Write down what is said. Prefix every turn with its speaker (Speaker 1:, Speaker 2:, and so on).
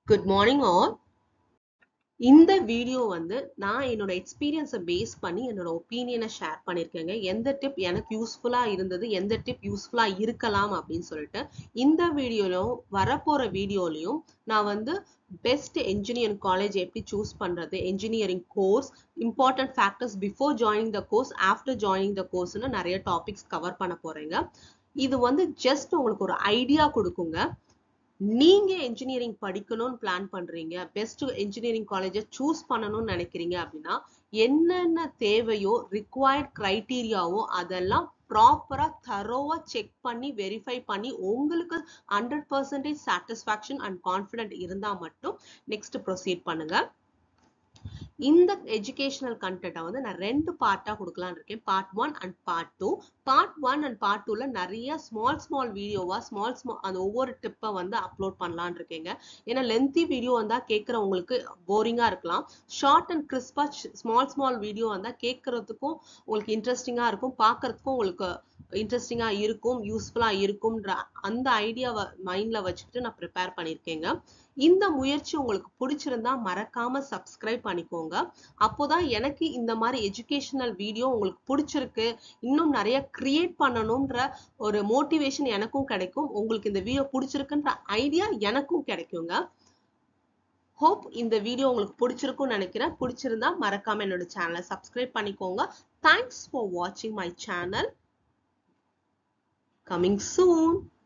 Speaker 1: good morning all இந்த video வந்து நான் என்னோட எக்ஸ்பீரியன்ஸை பேஸ் பண்ணி என்னோட ஒப்பீனியனை ஷேர் பண்ணியிருக்கேங்க எந்த டிப் எனக்கு யூஸ்ஃபுல்லாக இருந்தது எந்த டிப் யூஸ்ஃபுல்லாக இருக்கலாம் அப்படின்னு சொல்லிட்டு இந்த வீடியோலையும் வரப்போகிற வீடியோலையும் நான் வந்து பெஸ்ட் என்ஜினியரிங் காலேஜ் எப்படி சூஸ் பண்ணுறது engineering course important factors before joining the course after joining the கோர்ஸ்னு நிறைய டாபிக்ஸ் கவர் பண்ண போகிறேங்க இது வந்து ஜஸ்ட் உங்களுக்கு ஒரு ஐடியா கொடுக்குங்க நீங்க என்ஜினியரிங் படிக்கணும்னு பிளான் பண்றீங்க பெஸ்ட் என்ஜினியரிங் காலேஜை சூஸ் பண்ணணும்னு நினைக்கிறீங்க அப்படின்னா என்னென்ன தேவையோ ரிக்வயர்ட் கிரைட்டீரியாவோ அதெல்லாம் ப்ராப்பரா தரோவா செக் பண்ணி வெரிஃபை பண்ணி உங்களுக்கு hundred percentage satisfaction and confident இருந்தா மட்டும் நெக்ஸ்ட் ப்ரொசீட் பண்ணுங்க இந்த எஜுகேஷனல் கண்டென்ட்டை வந்து நான் ரெண்டு பார்ட்டாக கொடுக்கலான்னு இருக்கேன் part one and part two part one and part டூல நிறைய ஸ்மால் ஸ்மால் வீடியோவா ஸ்மால் ஸ்மால் அந்த ஒவ்வொரு டிப்பை வந்து அப்லோட் பண்ணலான்னு இருக்கேங்க ஏன்னா லென்த்தி வீடியோ வந்தா கேட்குறவங்களுக்கு போரிங்கா இருக்கலாம் ஷார்ட் அண்ட் கிறிஸ்பா ஸ்மால் ஸ்மால் வீடியோ வந்தா கேட்கறதுக்கும் உங்களுக்கு இன்ட்ரெஸ்டிங்கா இருக்கும் பார்க்கறதுக்கும் உங்களுக்கு இன்ட்ரெஸ்டிங்கா இருக்கும் யூஸ்ஃபுல்லா இருக்கும்ன்ற அந்த ஐடியாவை மைண்ட்ல வச்சுக்கிட்டு நான் ப்ரிப்பேர் பண்ணியிருக்கேங்க இந்த முயற்சி உங்களுக்கு பிடிச்சிருந்தா மறக்காம சப்ஸ்கிரைப் பண்ணிக்கோங்க அப்போதான் எனக்கு இந்த மாதிரி எஜுகேஷனல் வீடியோ உங்களுக்கு பிடிச்சிருக்கு இன்னும் நிறைய கிரியேட் பண்ணணும்ன்ற ஒரு மோட்டிவேஷன் எனக்கும் கிடைக்கும் உங்களுக்கு இந்த வீடியோ பிடிச்சிருக்குன்ற ஐடியா எனக்கும் கிடைக்குங்க ஹோப் இந்த வீடியோ உங்களுக்கு பிடிச்சிருக்கும்னு நினைக்கிறேன் பிடிச்சிருந்தா மறக்காம என்னோட சேனலை சப்ஸ்கிரைப் பண்ணிக்கோங்க தேங்க்ஸ் ஃபார் வாட்சிங் மை சேனல் கமிங் சூன்